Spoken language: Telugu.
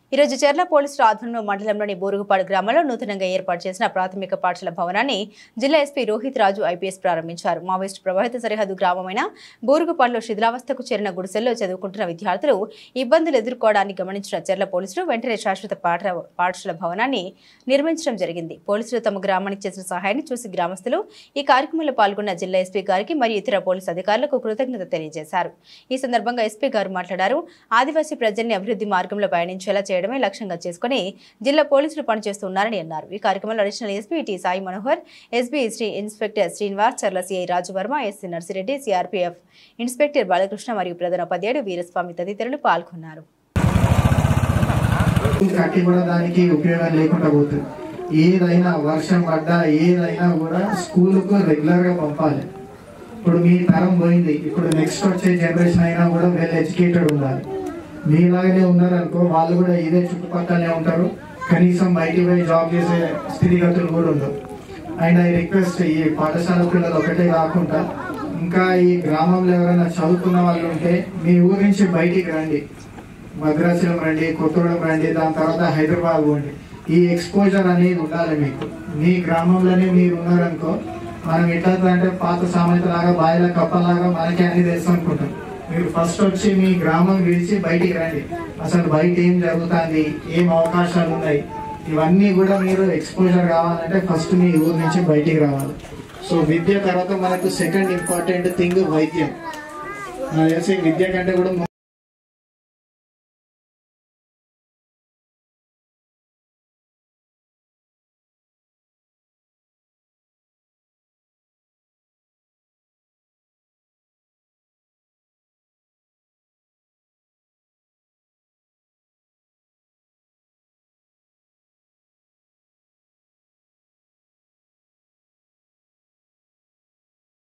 ఈరోజు చెర్ల పోలీసుల ఆధ్వర్యంలో మండలంలోని బోరుగుపాడు గ్రామంలో నూతనంగా ఏర్పాటు చేసిన ప్రాథమిక పాఠశాల భవనాన్ని జిల్లా ఎస్పీ రోహిత్ రాజు ఐపీఎస్ ప్రారంభించారు మావోయిస్టు ప్రభావిత సరిహద్దు గ్రామమైన బోరుగుపాడులో శిథిలావస్థకు చేరిన గుడిసెల్లో చదువుకుంటున్న విద్యార్థులు ఇబ్బందులు ఎదుర్కోవడాన్ని గమనించిన చెర్ల పోలీసులు వెంటనే శాశ్వత పాఠ పాఠశాల భవనాన్ని నిర్మించడం జరిగింది పోలీసులు తమ గ్రామానికి చేసిన సహాయాన్ని చూసి గ్రామస్తులు ఈ కార్యక్రమంలో పాల్గొన్న జిల్లా ఎస్పీ గారికి మరియు ఇతర పోలీసు అధికారులకు కృతజ్ఞత తెలియజేశారు ఈ సందర్భంగా ఎస్పీ గారు మాట్లాడారు ఆదివాసీ ప్రజల్ని అభివృద్ధి మార్గంలో పయనించేలా చేయడమే లక్ష్యంగా చేసుకుని జిల్లా పోలీసులు పనిచేస్తున్నారని అన్నారు ఈ కార్యక్రమంలో additional SP T Sai Manohar SB Shri inspector Srinivas Charla CI Rajuvarma SC Narsireddy CRPF inspector Balakrishna మరియు ప్రధాన ఉపాధ్యాయుడు వీరస్వామి తదితరులు పాల్గొన్నారు కట్టి కూడా దానికి ఉపయోగం లేకుండా పోతుంది ఏదైనా వర్షం పడ్డా ఏదైనా కూడా స్కూల్కు రెగ్యులర్ గా పంపాలి ఇప్పుడు మీ తరం పోయింది ఇప్పుడు నెక్స్ట్ వచ్చే జనరేషన్ అయినా కూడా వెల్ ఎడ్యుకేటెడ్ ఉండాలి మీలాగనే ఉన్నారనుకో వాళ్ళు కూడా ఇదే చుట్టుపక్కలనే ఉంటారు కనీసం బయటికి పోయి జాబ్ చేసే స్థితిగతులు కూడా ఉండవు అండ్ ఐ రిక్వెస్ట్ ఈ పాఠశాల పిల్లలు ఒకటే కాకుండా ఇంకా ఈ గ్రామంలో ఎవరైనా చదువుకున్న వాళ్ళు ఉంటే మీ ఊరి నుంచి బయటికి రండి భద్రాచలం రండి కొత్తగూడెం రండి దాని తర్వాత హైదరాబాద్ పోండి ఈ ఎక్స్పోజర్ అనేది ఉండాలి మీకు మీ గ్రామంలోనే మీరు ఉన్నారనుకో మనం ఎట్లా అంటే పాత సామెత లాగా బాయిల కప్పలాగా మనకే అన్ని తెలుసు అనుకుంటాం మీరు ఫస్ట్ వచ్చి మీ గ్రామం విడిచి బయటికి రండి అసలు బయట ఏం జరుగుతుంది ఏం అవకాశాలు ఉన్నాయి ఇవన్నీ కూడా మీరు ఎక్స్పోజర్ కావాలంటే ఫస్ట్ మీ ఊరు నుంచి బయటికి రావాలి సో విద్య తర్వాత మనకు సెకండ్ ఇంపార్టెంట్ థింగ్ వైద్యం నాకు తెలిసి విద్య కంటే కూడా